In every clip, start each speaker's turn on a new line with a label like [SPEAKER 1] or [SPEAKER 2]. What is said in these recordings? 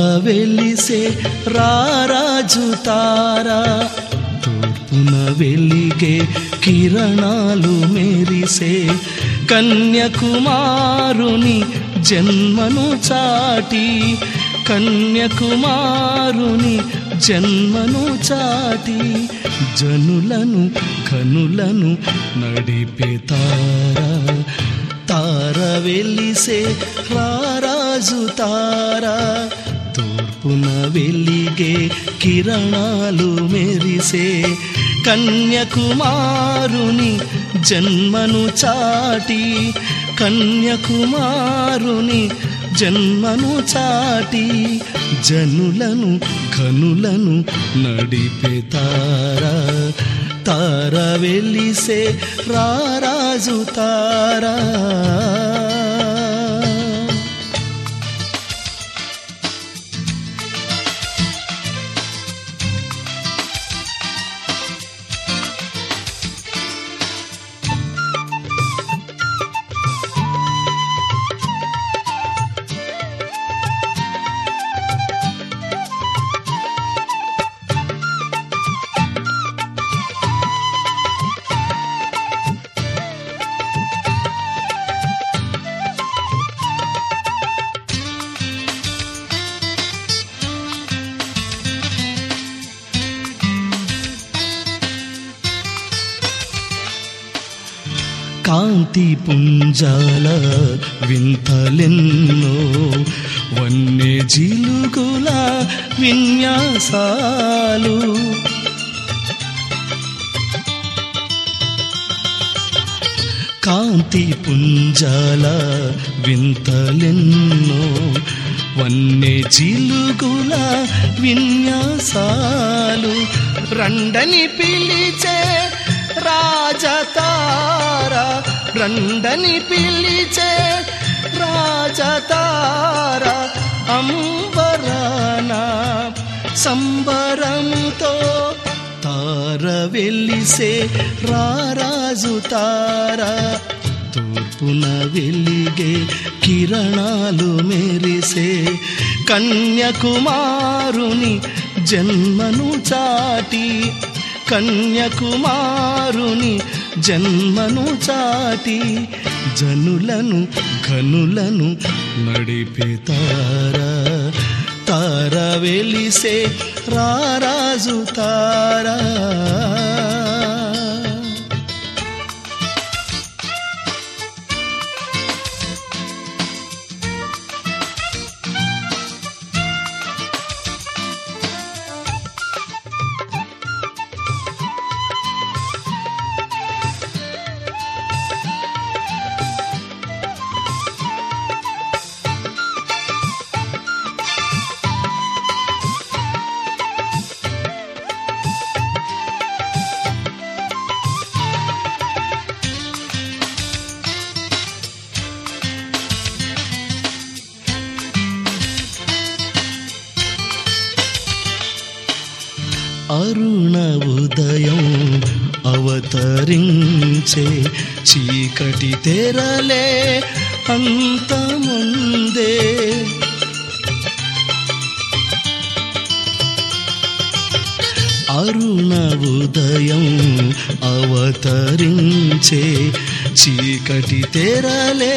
[SPEAKER 1] వెలిసే రారాజు తారా తూర్పున వెలిగే కిరణాలు మెరిసే కన్యకుమారుని జన్మను చాటి కన్యకుమారుని జన్మను చాటి జనులను కనులను నడిపే తారా తార వెలిసే రారాజు తారా తూర్పున వెలిగే కిరణాలు మెరిసే కన్యకుమారుని జన్మను చాటి కన్యకుమారుని జన్మను చాటి జనులను ఘనులను నడిపే తారా తార వెలిసే రారాజు తారా కాంతి పుంజాల వింతలెన్నో వన్య జిలుగుల విన్యాసాలు కాంతి పుంజాల వింతలెన్నో వన్య జిలుగుల విన్యాసాలు రండని పిలిచే రాజతార రండని పిలిచే రాజతార అంబరాన సంబరంతో తార వెలిసే రారాజు తార తూర్పున వెలిగే కిరణాలు మెరిసే కన్యకుమారుని జన్మను చాటి కన్యకుమారుని జన్మను చాటి జనులను ఘనులను నడిపే తారా తార వెలిసే రారాజు తారా అరుణ ఉదయం అవతరించే చీకటి తెరలే అంతముందే అరుణ ఉదయం అవతరించే చీకటి తెరలే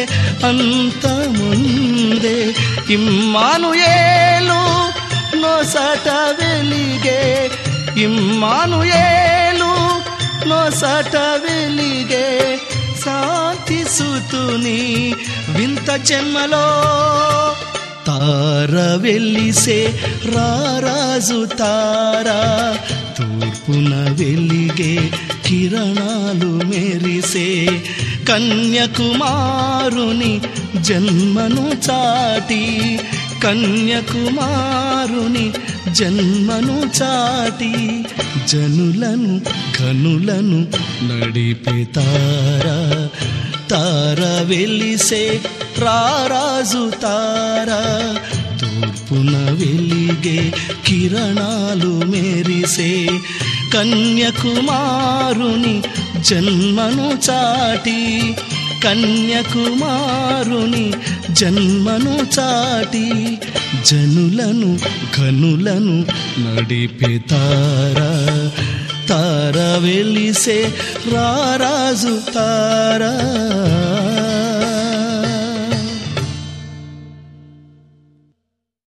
[SPEAKER 1] అంతముందే ఇమ్మానుయేలు నొసట వెలిగే ఇమ్మానుయేలు నొసట వెలిగే శాంతి సుతుని వింత జన్మలో తార వెలిసే రారాజు తారా తూర్పున వెలిగే కిరణాలు మెరిసే కన్యకుమారుని జన్మను చాటి కన్యకుమారుని జన్మను చాటి జనులను ఘనులను నడిపే తారా తార వెలిసే రారాజు తారా తూర్పున వెలిగే కిరణాలు మెరిసే కన్యకుమారుని జన్మను చాటి కన్యకుమారుని జన్మను చాటి జనులను ఘనులను నడిపే తారా తార వెలిసే రారాజు తారా